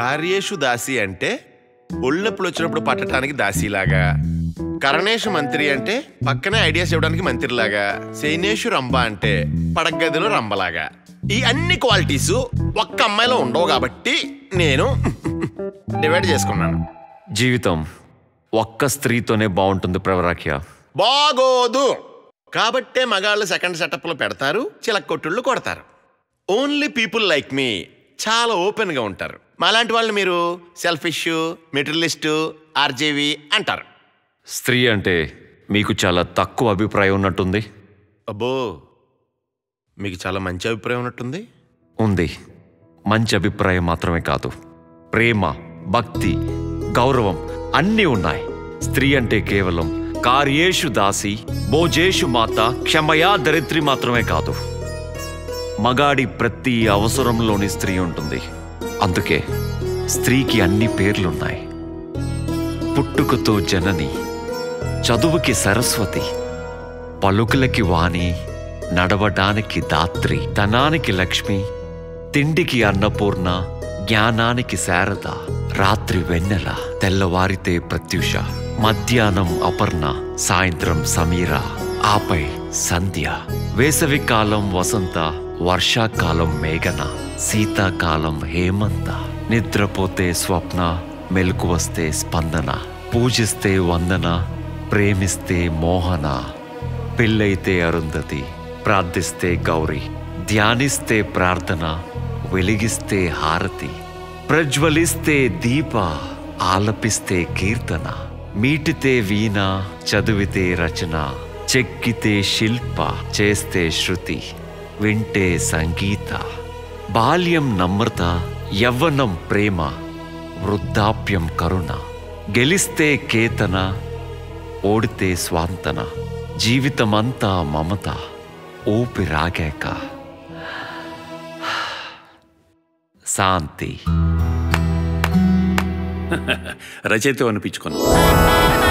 కార్యేషు దాసి అంటే ఒళ్ళెప్పుడు వచ్చినప్పుడు పట్టడానికి దాసిలాగా కరణేషు మంత్రి అంటే పక్కనే ఐడియాస్ ఇవ్వడానికి మంత్రిలాగా సైనేషు రంభ అంటే పడగదిలో రంభలాగా ఈ అన్ని క్వాలిటీస్ ఒక్క అమ్మాయిలో ఉండవు కాబట్టి నేను డివైడ్ చేసుకున్నాను జీవితం ఒక్క స్త్రీతోనే బాగుంటుంది ప్రవరాఖ్య బాగోదు కాబట్టే మగాళ్ళు సెకండ్ సెటప్లో పెడతారు చిలక్కొట్టుళ్ళు కొడతారు ఓన్లీ పీపుల్ లైక్ మీ చాలా ఓపెన్గా ఉంటారు మాలాంటి వాళ్ళు మీరు సెల్ఫిష్ మెటీరియలిస్టు ఆర్జేవి అంటారు స్త్రీ అంటే మీకు చాలా తక్కువ అభిప్రాయం ఉన్నట్టుంది అబ్బో మీకు చాలా మంచి అభిప్రాయం ఉన్నట్టుంది ఉంది మంచి అభిప్రాయం మాత్రమే కాదు ప్రేమ భక్తి గౌరవం అన్నీ ఉన్నాయి స్త్రీ అంటే కేవలం కార్యేషు దాసి భోజేషు మాత క్షమయా దరిద్రి మాత్రమే కాదు మగాడి ప్రతి అవసరంలోని స్త్రీ ఉంటుంది అందుకే స్త్రీకి అన్ని పేర్లున్నాయి పుట్టుకతో జనని చదువుకి సరస్వతి పలుకులకి వాణి నడవడానికి దాత్రి ధనానికి లక్ష్మి తిండికి అన్నపూర్ణ జ్ఞానానికి శారద రాత్రి వెన్నెల తెల్లవారితే ప్రత్యూష మధ్యాహ్నం అపర్ణ సాయంత్రం సమీర ఆపై సంధ్య వేసవికాలం వసంత వర్షాకాలం మేఘన శీతాకాలం హేమంత నిద్రపోతే స్వప్న మెలకు వస్తే స్పందన పూజిస్తే వందన ప్రేమిస్తే మోహన పెళ్ళైతే అరుంధతి ప్రార్థిస్తే గౌరి ధ్యానిస్తే ప్రార్థన వెలిగిస్తే హారతి ప్రజ్వలిస్తే దీప ఆలపిస్తే కీర్తన మీటితే వీణ చదివితే రచన చెక్కితే శిల్ప చేస్తే శృతి వింటే సంగీత బాల్యం నమ్రత యవ్వనం ప్రేమ వృద్ధాప్యం కరుణ గెలిస్తే కేతన ఓడితే స్వాంతన జీవితమంతా మమత ఊపిరాగాక శాంతి రచయిత అనిపించుకున్నాను